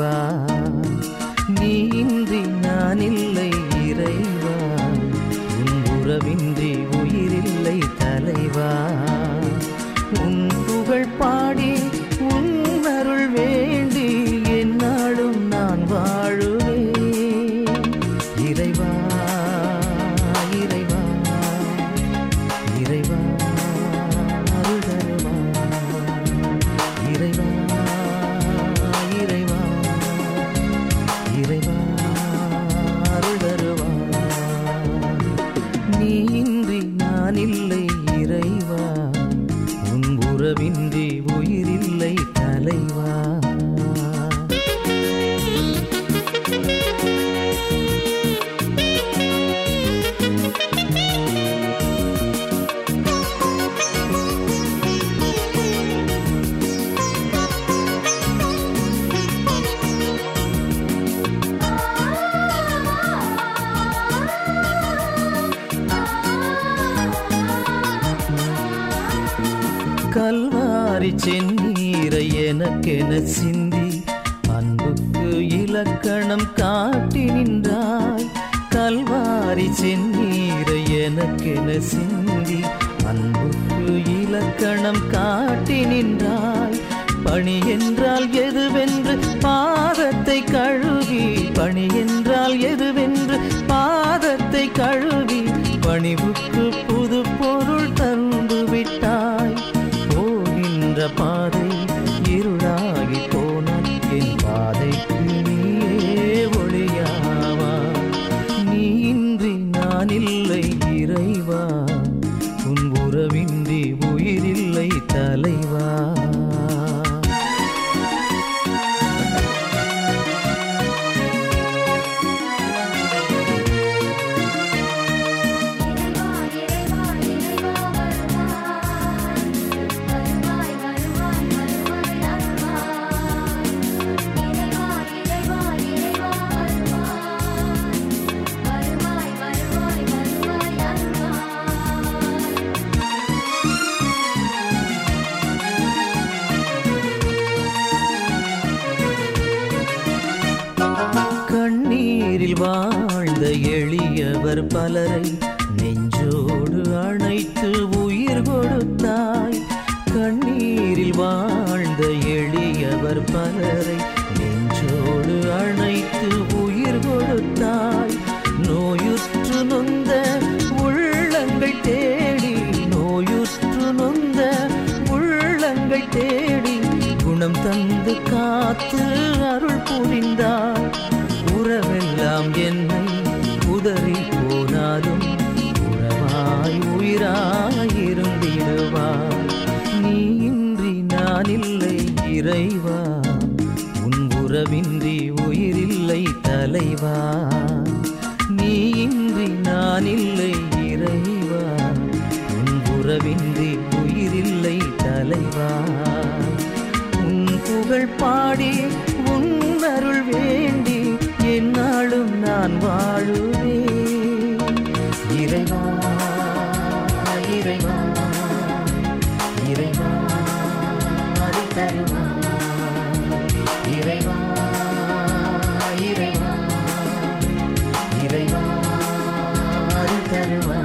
இறைவா நீ இன்றி நான் இல்லை இறைவா உன் உறவின்றி உயிரில்லை தலைவா உன் புகழ் பாடி உன் அருள் வேண்டி என்னாலும் நான் வாழுவேன் இறைவா இறைவா இறைவா அருள் தருவா இறைவா இறைவா இறைவா அருள் தருவா நீ இன்றி நான் இல்லை இறைவா உன் உறவின்றி உயிரில்லை தலைவா கல்வாரி செந்நீரை எனக்கென சிந்தி அன்புக்கு இலக்கணம் காட்டி நின்றாய் கல்வாரி செந்நீரை எனக்கென சிந்தி அன்புக்கு இலக்கணம் காட்டி நின்றாய் பணி என்றால் எதுவென்று பாதத்தை கழுவி பணி என்றால் எதுவென்று பாதத்தை கழுவி பணிவுக்கு புது பொருள் தந்து விட்டாய் போகின்ற பாதை இருளாகி போனால் என் பாதைக்கு நீயே ஒளியாவா நீ இன்றி நான் இல்லை இறைவா உன் உறவின்றி உயிரில்லை தலைவா இறைவா இறைவா இறைவா வருவாய் வருவாய் வருவாய் வருவாய் அருள்வாய் இறைவா இறைவா இறைவா வருவாய் வருவாய் வருவாய் வருவாய் அருள்வாய் கண்ணீரில் வாழ்ந்த எளியவர் பலரை நெஞ்சோடு அணைத்து உயிர் கொடுத்தாய் கண்ணீரில் வாழ்ந்த எளியவர் பலரை நெஞ்சோடு அணைத்து உயிர் கொடுத்தாய் நோயுற்று நொந்த உள்ளங்கள் தேடி நோயுற்று நொந்த உள்ளங்கள் தேடி குணம் தந்து காத்து அருள் புரிந்தாய் உறவெல்லாம் என்னை உதறி போனாலும் உறவாய் உயிராய் இருந்திடுவாய் நீ இன்றி நான் இல்லை இறைவா உன் உறவின்றி உயிரில்லை தலைவா நீ இன்றி நான் இல்லை இறைவா உன் உறவின்றி உயிரில்லை தலைவா உன் புகழ் பாடி உன் அருள் வேண்டி என்னாலும் நான் வாழுவேன் இறைவா இறைவா இறைவா அருள் தருவா இறைவா இறைவா இறைவா அருள் தருவா